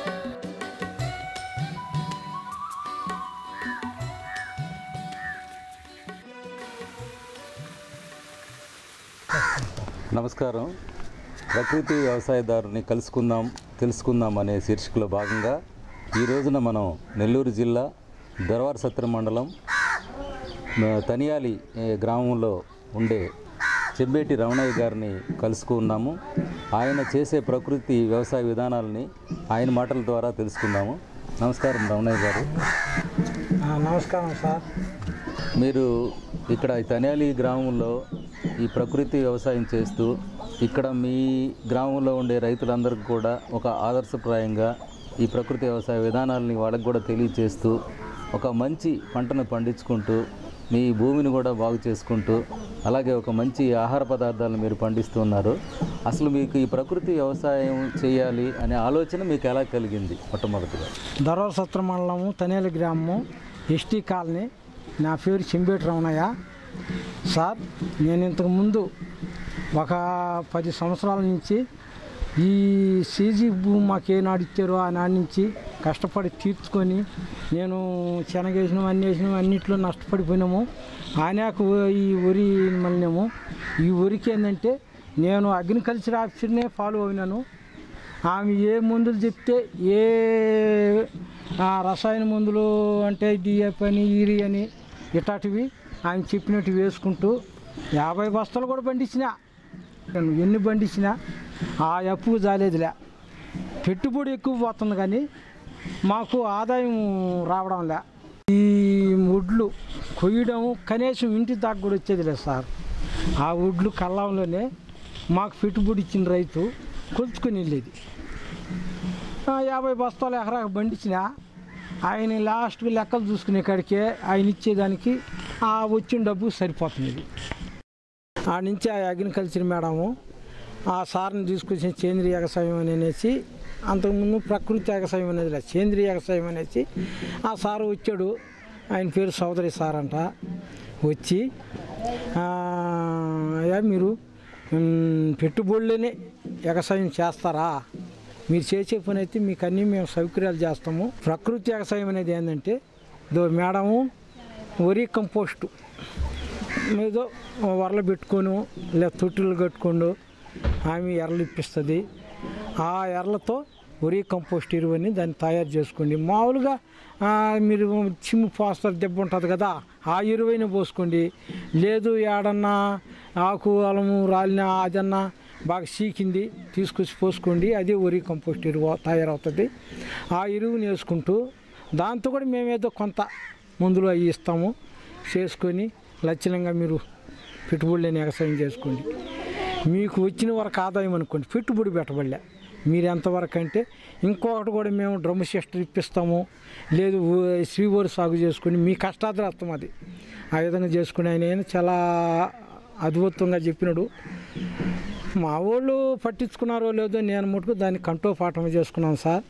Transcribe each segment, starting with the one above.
నమస్కారం ప్రకృతి వ్యవసాయదారుని కలుసుకుందాం తెలుసుకుందాం అనే శీర్షికలో భాగంగా ఈ రోజున మనం నెల్లూరు జిల్లా దొరవార సత్రం మండలం ఆ, తనియాలి ఏ, గ్రామంలో ఉండే చెబ్బేటి రమణయ్య గారిని కలుసుకున్నాము ఆయన చేసే ప్రకృతి వ్యవసాయ విధానాలని ఆయన మాటల ద్వారా తెలుసుకుందాము నమస్కారం రమణయ్య గారు ఆ, నమస్కారం సార్ మీరు ఇక్కడ ఈ తనియాలి గ్రామంలో ఈ ప్రకృతి వ్యవసాయం చేస్తూ ఇక్కడ మీ గ్రామంలో ఉండే రైతులందరికీ కూడా ఒక ఆదర్శప్రాయంగా ఈ ప్రకృతి వ్యవసాయ విధానాలని వాళ్ళకి కూడా తెలియచేస్తూ ఒక మంచి పంటను పండించుకుంటూ మీ భూమిని కూడా బాగు చేసుకుంటూ అలాగే ఒక మంచి ఆహార పదార్థాలను మీరు పండిస్తున్నారు అసలు మీకు ఈ ప్రకృతి వ్యవసాయం చేయాలి అనే ఆలోచన మీకు ఎలా కలిగింది మొట్టమొదటిగా దొరవ సత్ర మండలము తనేలి గ్రామము ఎస్టీ కాలనీ నా పేరు చెంబేటి రమణయ్య సార్ నేను ఇంతకు ముందు ఒక పది సంవత్సరాల నుంచి ఈ సీజీ భూమి మాకు ఏనాడు ఇచ్చారో ఆనాడు నుంచి కష్టపడి తీర్చుకొని నేను శనగేసినాం అన్ని వేసినాం అన్నింటిలో నష్టపడిపోయినాము ఆనాకు ఈ వరి మళ్ళీనేమో ఈ వరికి ఏంటంటే నేను అగ్రికల్చర్ ఆఫీసర్నే ఫాలో అయినాను ఆమె ఏ మందులు చెప్తే ఏ ఆ, రసాయన మందులు అంటే డిఎఫ్ అని ఈరి అని ఇటాటివి ఆమె చెప్పినట్టు వేసుకుంటూ యాభై బస్తాలు కూడా పండించినా నేను ఎన్ని పండించినా ఆ అప్పు జాలేదులే పెట్టుబడి ఎక్కువ పోతుంది కానీ మాకు ఆదాయం రావడం లే ఈ ఒడ్లు కొయ్యడం కనీసం ఇంటి దాకా కూడా వచ్చేది లేదు సార్ ఆ ఒడ్లు కళ్ళంలోనే మాకు పెట్టుబడి ఇచ్చిన రైతు కొలుచుకొని వెళ్ళేది ఆ, యాభై బస్తాలు ఎకరా పండించిన ఆయన లాస్ట్కి లెక్కలు చూసుకునే కాడికే ఆయన ఇచ్చేదానికి ఆ వచ్చిన డబ్బు సరిపోతుంది ఆ నుంచి ఆ అగ్రికల్చర్ మేడము ఆ సార్ని తీసుకొచ్చిన సేంద్రీయ వ్యవసాయం అని అనేసి అంతకుముందు ప్రకృతి వ్యవసాయం అనేది లేదు సేంద్రీయ వ్యవసాయం అనేసి ఆ సారు వచ్చాడు ఆయన పేరు సోదరి సార్ అంట వచ్చి "ఆ, అయ్యా మీరు మ్, పెట్టుబడులనే వ్యవసాయం చేస్తారా మీరు చేసే పని అయితే మీకు అన్నీ మేము సౌకర్యాలు చేస్తాము ప్రకృతి వ్యవసాయం అనేది ఏంటంటే దో మేడము వరి కంపోస్టు ఏదో వరలు పెట్టుకొని లేదా తొట్టులు కట్టుకోండు ఆమె ఎర్రలు ఇప్పిస్తుంది ఆ ఎర్రలతో వరి కంపోస్ట్ ఎరువని దాన్ని తయారు చేసుకోండి మామూలుగా ఆ, మీరు చిమ్ము పోస్తారు దెబ్బ ఉంటుంది కదా ఆ ఎరువైనా పోసుకోండి లేదు ఏడన్నా ఆకు అలము రాలిన అదన్నా బాగా సీకింది తీసుకొచ్చి పోసుకోండి అదే వరి కంపోస్ట్ ఎరువు తయారవుతుంది ఆ ఎరువుని వేసుకుంటూ దాంతో కూడా మేమేదో కొంత మందులు అవి ఇస్తాము చేసుకొని లక్షణంగా మీరు పెట్టుబడి లేని వ్యవసాయం చేసుకోండి మీకు వచ్చిన వరకు ఆదాయం అనుకోండి పెట్టుబడి పెట్టబడలే మీరు ఎంతవరకు అంటే ఇంకొకటి కూడా మేము డ్రమ్ సిస్టర్ ఇప్పిస్తాము లేదు ఊ- శ్రీవరి సాగు చేసుకొని మీ కష్టాద్రస్తం అది ఆ విధంగా చేసుకుని ఆయన ఆయన చాలా అద్భుతంగా చెప్పినాడు మా వాళ్ళు పట్టించుకున్నారో లేదో నేను మటుకు దాన్ని కంటో పాఠం చేసుకున్నాను సార్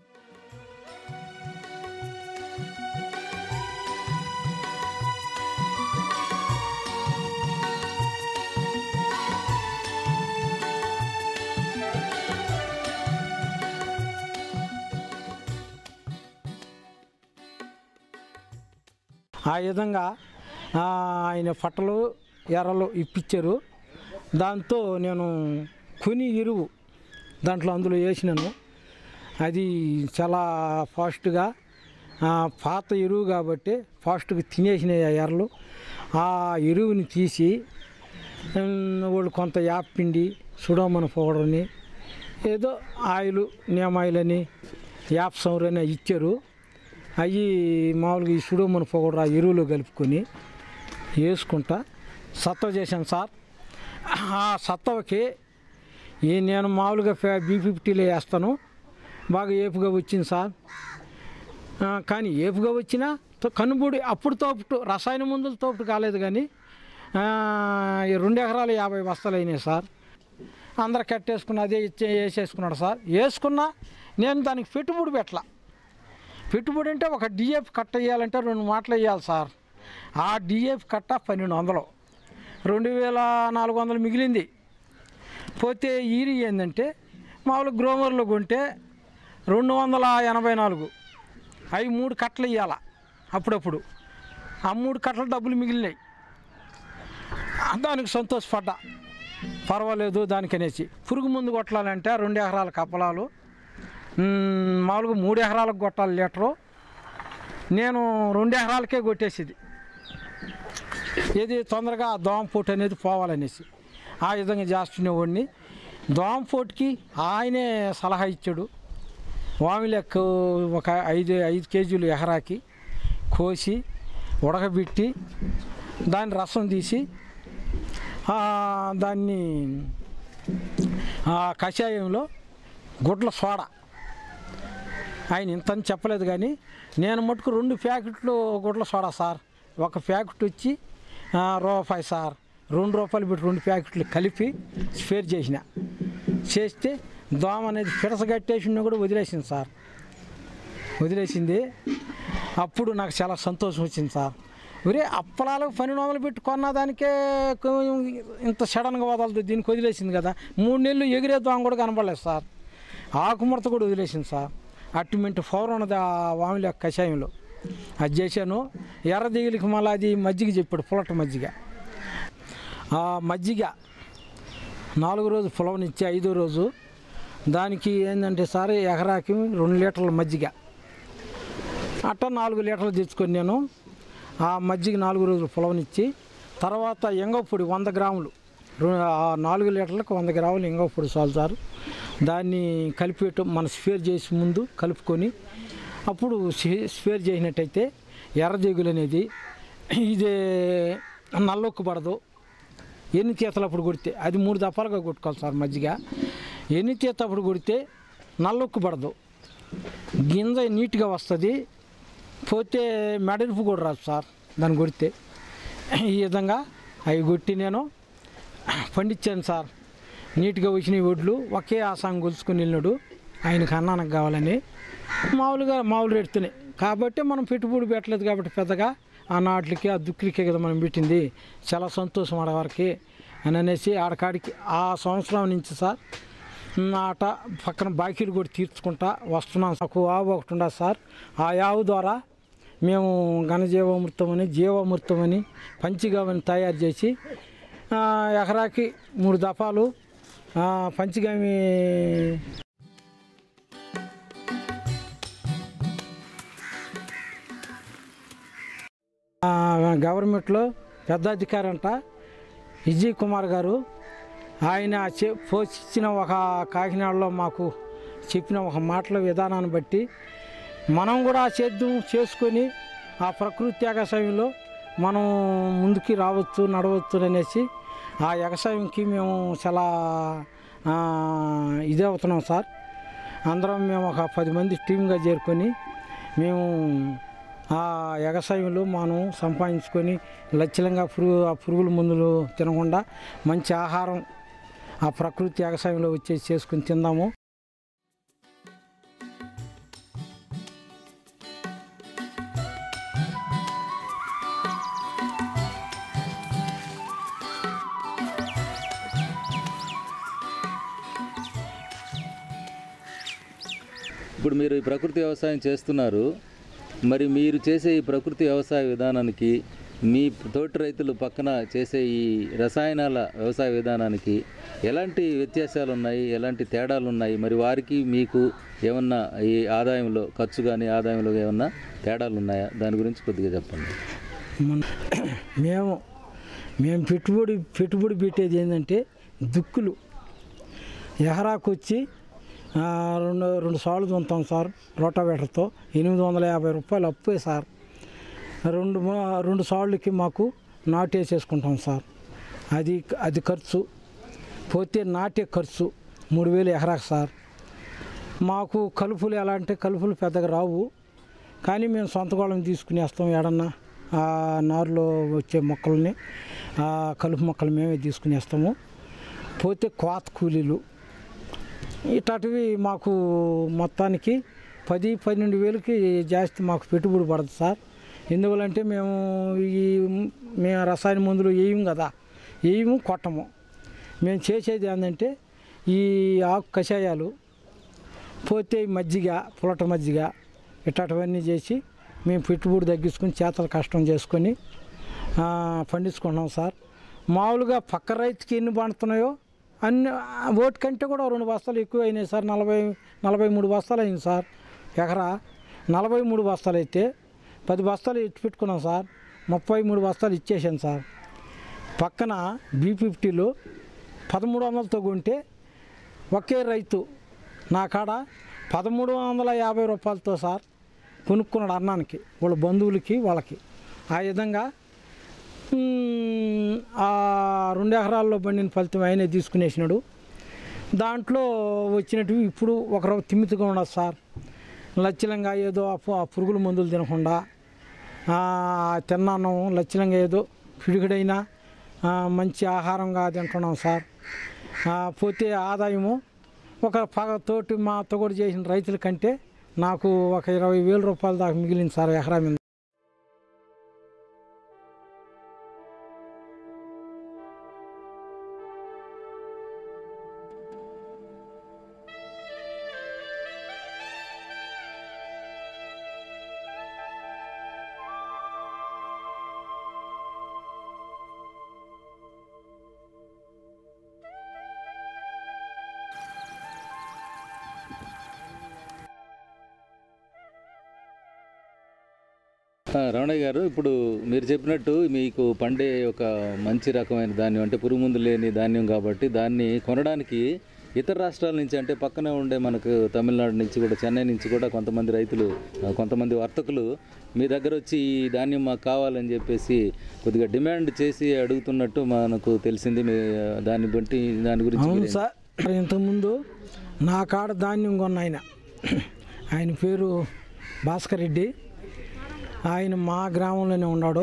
ఆ విధంగా ఆ, ఆయన పట్టలు ఎర్రలు ఇప్పించారు దాంతో నేను కొని ఎరువు దాంట్లో అందులో వేసినాను అది చాలా ఫాస్ట్గా ఆ, పాత ఎరువు కాబట్టి ఫాస్ట్గా తినేసినాయి ఆ ఎర్రలు ఆ ఎరువుని తీసి ఉమ్, వాళ్ళు కొంత యాపిండి సుడోమన పౌడర్ని ఏదో ఆయిల్ నేమ్ ఆయిల్ అని యాప్ సౌర్ అని ఇచ్చారు అవి మామూలుగా ఈ సుడోమన పౌడర్ ఆ ఎరువులో కలుపుకొని వేసుకుంటా సత్తవ చేశాను సార్ ఆ సత్తవకి ఈ నేను మామూలుగా బీ ఫిఫ్టీలో వేస్తాను బాగా ఏపుగా వచ్చింది సార్ ఆ, కానీ ఏపుగా వచ్చినా తో- కనుబుడి అప్పుడు తోపుటు రసాయన మందులు తోపుటు కాలేదు కానీ ఆ, ఈ రెండు ఎకరాలు యాభై బస్తాలు అయినాయి సార్ అందరు కట్టేసుకుని అదే ఇచ్చే వేసేసుకున్నాడు సార్ వేసుకున్నా నేను దానికి పెట్టుబడి పెట్టలా పెట్టుబడి అంటే ఒక డిఎఫ్ కట్ట వేయాలంటే రెండు మాటలు వేయాలి సార్ ఆ డిఎఫ్ కట్ట పన్నెండు వందలు రెండు వేల నాలుగు వందలు మిగిలింది పోతే ఈరి ఏంటంటే మామూలు గ్రోమర్లో కొంటే రెండు వందల ఎనభై నాలుగు అవి మూడు కట్టలు ఇవ్వాల అప్పుడప్పుడు ఆ మూడు కట్టల డబ్బులు మిగిలినాయి దానికి సంతోషపడ్డా పర్వాలేదు దానికనేసి పురుగు ముందు కొట్టాలంటే రెండు ఎకరాల కప్పలాలు మ్, మామూలుగా మూడు ఎకరాలకు కొట్టాలి లీటరు నేను రెండు ఎకరాలకే కొట్టేసేది ఏది తొందరగా ఆ దోమపోటు అనేది పోవాలనేసి ఆ విధంగా చేస్తున్నవాడిని దోమపోటుకి ఆయనే సలహా ఇచ్చాడు వామిలెక్క ఒక ఐదు ఐదు కేజీలు ఎకరాకి కోసి ఉడకబెట్టి దాని రసం తీసి ఆ, దాన్ని ఆ కషాయంలో గుడ్ల సోడా ఆయన ఇంత అని చెప్పలేదు కానీ నేను మటుకు రెండు ప్యాకెట్లు గుడ్ల సోడా సార్ ఒక ప్యాకెట్ వచ్చి ఆ, రూపాయి సార్ రెండు రూపాయలు పెట్టి రెండు ప్యాకెట్లు కలిపి స్పేర్ చేసిన చేస్తే దోమ అనేది పిడస కట్టేసిన కూడా వదిలేసింది సార్ వదిలేసింది అప్పుడు నాకు చాలా సంతోషం వచ్చింది సార్ ఒరే అప్పలాలకు పని నోమలు పెట్టి కొన్న దానికే కొంచెం ఇంత సడన్గా వదలదు దీనికి వదిలేసింది కదా మూడు నెలలు ఎగిరే దోమ కూడా కనపడలేదు సార్ ఆకుముడత కూడా వదిలేసింది సార్ అట్టుమెంటి ఫౌర్ ఉన్నది ఆ వామిల కషాయంలో అది చేశాను ఎర్ర దిగులకి మళ్ళీ అది మజ్జిగ చెప్పాడు పులట మజ్జిగ ఆ మజ్జిగ నాలుగు రోజు పులవనిచ్చి ఐదో రోజు దానికి ఏంటంటే సార్ ఎకరాకి రెండు లీటర్ల మజ్జిగ అట్ట నాలుగు లీటర్లు తెచ్చుకొని నేను ఆ మజ్జిగ నాలుగు రోజులు పులవనిచ్చి తర్వాత ఎంగ పొడి వంద గ్రాములు రు- ఆ నాలుగు లీటర్లకు వంద గ్రాములు ఎంగ పొడి చాలు సార్ దాన్ని కలిపేయటం మన స్పేర్ చేసి ముందు కలుపుకొని అప్పుడు స్పే- స్పేర్ చేసినట్టయితే ఎర్రజేగులు అనేది ఇది నల్లొక్కు పడదు ఎన్ని చేతలు అప్పుడు కొడితే అది మూడు దఫాలుగా కొట్టుకోవాలి సార్ మజ్జిగ ఎన్ని చేత అప్పుడు కొడితే నల్లొక్కు పడదు గింజ నీట్గా వస్తుంది పోతే మెడలుపు కూడా రాదు సార్ దాన్ని కొడితే ఈ విధంగా అవి కొట్టి నేను పండించాను సార్ నీట్గా వచ్చిన వడ్లు ఒకే ఆసాంగ్ గొలుచుకుని వెళ్ళినాడు ఆయనకి అన్నానికి కావాలని మామూలుగా మామూలు రేటుతోనే కాబట్టి మనం పెట్టుబడి పెట్టలేదు కాబట్టి పెద్దగా ఆ నాట్లకి ఆ దుక్కులకే కదా మనం పెట్టింది చాలా సంతోషం ఆడవారికి అని అనేసి ఆడకాడికి ఆ సంవత్సరం నుంచి సార్ నాట పక్కన బాకీలు కూడా తీర్చుకుంటా వస్తున్నాం నాకు ఆవు ఒకటి ఉండదు సార్ ఆ ఆవు ద్వారా మేము ఘనజీవామృతం అని జీవామృతం అని పంచిగామని తయారు చేసి ఆ, ఎకరాకి మూడు దఫాలు ఆ, పంచగామి ఆ, గవర్నమెంట్లో పెద్ద అధికారి అంట విజయ్ కుమార్ గారు ఆయన చె పోషించిన ఒక కాకినాడలో మాకు చెప్పిన ఒక మాటల విధానాన్ని బట్టి మనం కూడా ఆ సేద్యం చేసుకొని ఆ ప్రకృతి వ్యవసాయంలో మనం ముందుకి రావచ్చు నడవచ్చు అనేసి ఆ వ్యవసాయంకి మేము చాలా ఆ, ఇదే అవుతున్నాం సార్ అందరం మేము ఒక పది మంది టీమ్గా చేరుకొని మేము ఆ వ్యవసాయంలో మనం సంపాదించుకొని లచ్చలంగా పురుగు ఆ పురుగుల మందులు తినకుండా మంచి ఆహారం ఆ ప్రకృతి వ్యవసాయంలో వచ్చేసి చేసుకుని తిందాము ఇప్పుడు మీరు ఈ ప్రకృతి వ్యవసాయం చేస్తున్నారు మరి మీరు చేసే ఈ ప్రకృతి వ్యవసాయ విధానానికి మీ తోటి రైతులు పక్కన చేసే ఈ రసాయనాల వ్యవసాయ విధానానికి ఎలాంటి వ్యత్యాసాలు ఉన్నాయి ఎలాంటి తేడాలు ఉన్నాయి మరి వారికి మీకు ఏమన్నా ఈ ఆదాయంలో ఖర్చు కానీ ఆదాయంలో ఏమన్నా తేడాలు ఉన్నాయా దాని గురించి కొద్దిగా చెప్పండి మన మేము మేము పెట్టుబడి పెట్టుబడి పెట్టేది ఏంటంటే దుక్కులు ఎకరాకు వచ్చి ఆ, రెండు రెండు సార్లు దుంతాం సార్ రోటావేటర్తో ఎనిమిది వందల యాభై రూపాయలు అప్పే సార్ రెండు మా- రెండు సార్లకి మాకు నాటేసేసుకుంటాం సార్ అది అది ఖర్చు పోతే నాటే ఖర్చు మూడు వేలు ఎకరాకు సార్ మాకు కలుపులు ఎలా అంటే కలుపులు పెద్దగా రావు కానీ మేము సొంత గోళం తీసుకుని వేస్తాం ఏడన్నా ఆ నారులో వచ్చే మొక్కల్ని ఆ కలుపు మొక్కలు మేమే తీసుకుని వేస్తాము పోతే కోత కూలీలు ఇట్లాంటివి మాకు మొత్తానికి పది పన్నెండు వేలకి జాస్తి మాకు పెట్టుబడి పడదు సార్ ఎందువల్లంటే మేము ఈ మేము రసాయన మందులు వేయం కదా వేయము కొట్టము మేము చేసేది ఏంటంటే ఈ ఆకు కషాయాలు పోతే ఈ మజ్జిగ పులట మజ్జిగ ఇట్లాంటివన్నీ చేసి మేము పెట్టుబడి తగ్గించుకొని చేతలు కష్టం చేసుకొని ఆ, పండించుకుంటున్నాం సార్ మామూలుగా పక్క రైతుకి ఎన్ని పండుతున్నాయో అన్ని ఆ, ఓటు కంటే కూడా రెండు బస్తాలు ఎక్కువ అయినాయి సార్ నలభై నలభై మూడు బస్తాలు అయింది సార్ ఎకరా నలభై మూడు బస్తాలు అయితే పది బస్తాలు ఎత్తి పెట్టుకున్నాం సార్ ముప్పై మూడు బస్తాలు ఇచ్చేసాను సార్ పక్కన బీ ఫిఫ్టీలో పదమూడు వందలతో కొంటే ఒకే రైతు నా కాడ పదమూడు వందల యాభై రూపాయలతో సార్ కొనుక్కున్నాడు అన్నానికి వాళ్ళ బంధువులకి వాళ్ళకి ఆ విధంగా మ్, ఆ రెండు ఎకరాల్లో పండిన ఫలితం ఆయనే తీసుకునేసినాడు దాంట్లో వచ్చినట్టువి ఇప్పుడు ఒక రవ్వ తిమ్మితిగా ఉండదు సార్ లచ్చలంగా ఏదో ఆ పు- ఆ పురుగుల మందులు తినకుండా ఆ, తిన్నాను లచ్చలంగా ఏదో పిడికిడైనా ఆ, మంచి ఆహారంగా తింటున్నాం సార్ ఆ, పోతే ఆదాయము ఒక పగతోటి మా తోడు చేసిన రైతుల కంటే నాకు ఒక ఇరవై వేల రూపాయల దాకా మిగిలింది సార్ ఎకరా మీద ఆ, రమణయ్య గారు ఇప్పుడు మీరు చెప్పినట్టు మీకు పండే ఒక మంచి రకమైన ధాన్యం అంటే పురుగు మందు లేని ధాన్యం కాబట్టి దాన్ని కొనడానికి ఇతర రాష్ట్రాల నుంచి అంటే పక్కనే ఉండే మనకు తమిళనాడు నుంచి కూడా చెన్నై నుంచి కూడా కొంతమంది రైతులు ఆ, కొంతమంది వర్తకులు మీ దగ్గర వచ్చి ఈ ధాన్యం మాకు కావాలని చెప్పేసి కొద్దిగా డిమాండ్ చేసి అడుగుతున్నట్టు మనకు తెలిసింది మీ దాన్ని బట్టి దాని గురించి అవును మీరేం- సార్ ఇంతకుముందు నా కాడ ధాన్యం కొన్న ఆయన ఆయన పేరు భాస్కర్ రెడ్డి ఆయన మా గ్రామంలోనే ఉన్నాడు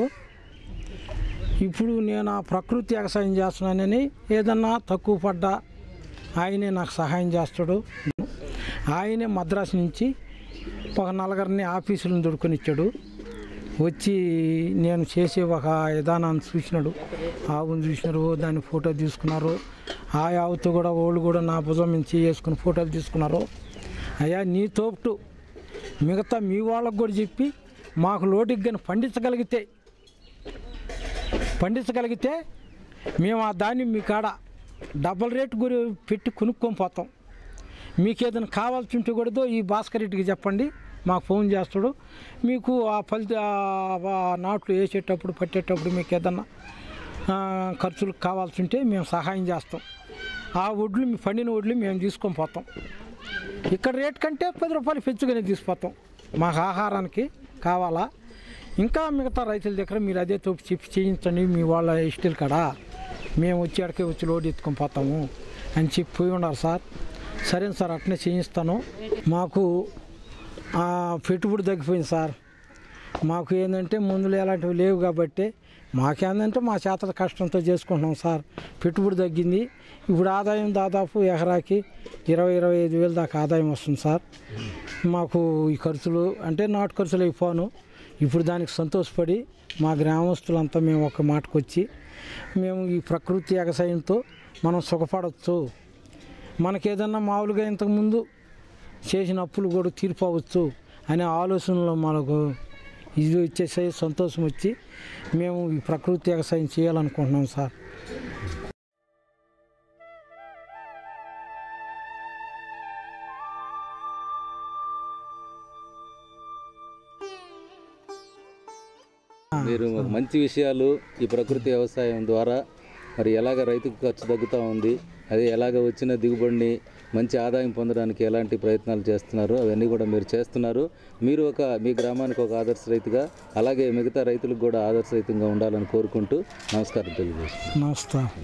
ఇప్పుడు నేను ఆ ప్రకృతి వ్యవసాయం చేస్తున్నానని ఏదన్నా తక్కువ పడ్డా ఆయనే నాకు సహాయం చేస్తాడు ఆయనే మద్రాసు నుంచి ఒక నలుగురిని ఆఫీసులను దొడుకొని ఇచ్చాడు వచ్చి నేను చేసే ఒక విధానాన్ని చూసినాడు ఆవును చూసినారు దాని ఫోటో తీసుకున్నారు ఆ ఆవుతో కూడా వాళ్ళు కూడా నా భుజం మీద చేసుకుని ఫోటోలు తీసుకున్నారు అయ్యా నీ తోపుటు మిగతా మీ వాళ్ళకు కూడా చెప్పి మాకు లోటుకి కానీ పండించగలిగితే పండించగలిగితే మేము ఆ దాన్ని మీ కాడ డబల్ రేట్ గురి పెట్టి కొనుక్కొని పోతాం మీకు ఏదైనా కావాల్సి ఉంటే కూడా ఈ భాస్కర్ రెడ్డికి చెప్పండి మాకు ఫోన్ చేస్తాడు మీకు ఆ ఫలిత ఆ- ఆ నాట్లు వేసేటప్పుడు పట్టేటప్పుడు మీకు ఏదన్నా ఆ, ఖర్చులకు కావాల్సి ఉంటే మేము సహాయం చేస్తాం ఆ వడ్లు మీ పండిన వడ్లు మేము తీసుకొని పోతాం ఇక్కడ రేట్ కంటే పది రూపాయలు పెంచుకొని తీసుకుపోతాం మాకు ఆహారానికి కావాలా ఇంకా మిగతా రైతుల దగ్గర మీరు అదే తోపు చెప్పి చేయించండి మీ వాళ్ళ ఇష్టలు కాడ మేము వచ్చి అక్కడికే వచ్చి లోడ్ ఎత్తుకొని పోతాము అని చెప్పి పోయి ఉన్నారు సార్ సరే సార్ అట్నే చేయిస్తాను మాకు ఆ, పెట్టుబడి తగ్గిపోయింది సార్ మాకు ఏంటంటే మందులు ఎలాంటివి లేవు కాబట్టి మాకేందంటే మా చేతల కష్టంతో చేసుకుంటున్నాం సార్ పెట్టుబడి తగ్గింది ఇప్పుడు ఆదాయం దాదాపు ఎకరాకి ఇరవై ఇరవై ఐదు వేలు దాకా ఆదాయం వస్తుంది సార్ మాకు ఈ ఖర్చులు అంటే నాటు ఖర్చులు అయిపోను ఇప్పుడు దానికి సంతోషపడి మా గ్రామస్తులంతా మేము ఒక మాటకు వచ్చి మేము ఈ ప్రకృతి వ్యవసాయంతో మనం సుఖపడవచ్చు మనకేదన్నా మామూలుగా ఇంతకుముందు చేసిన అప్పులు కూడా తీరిపోవచ్చు అనే ఆలోచనలో మనకు ఇది వచ్చేసే సంతోషం వచ్చి మేము ఈ ప్రకృతి వ్యవసాయం చేయాలనుకుంటున్నాం సార్ మీరు ఒక మంచి విషయాలు ఈ ప్రకృతి వ్యవసాయం ద్వారా మరి ఎలాగ రైతుకు ఖర్చు తగ్గుతూ ఉంది అదే ఎలాగ వచ్చిన దిగుబడిని మంచి ఆదాయం పొందడానికి ఎలాంటి ప్రయత్నాలు చేస్తున్నారు అవన్నీ కూడా మీరు చేస్తున్నారు మీరు ఒక మీ గ్రామానికి ఒక ఆదర్శ రైతుగా అలాగే మిగతా రైతులకు కూడా ఆదర్శ రైతుగా ఉండాలని కోరుకుంటూ నమస్కారం తెలియజేస్తున్నాను నమస్తే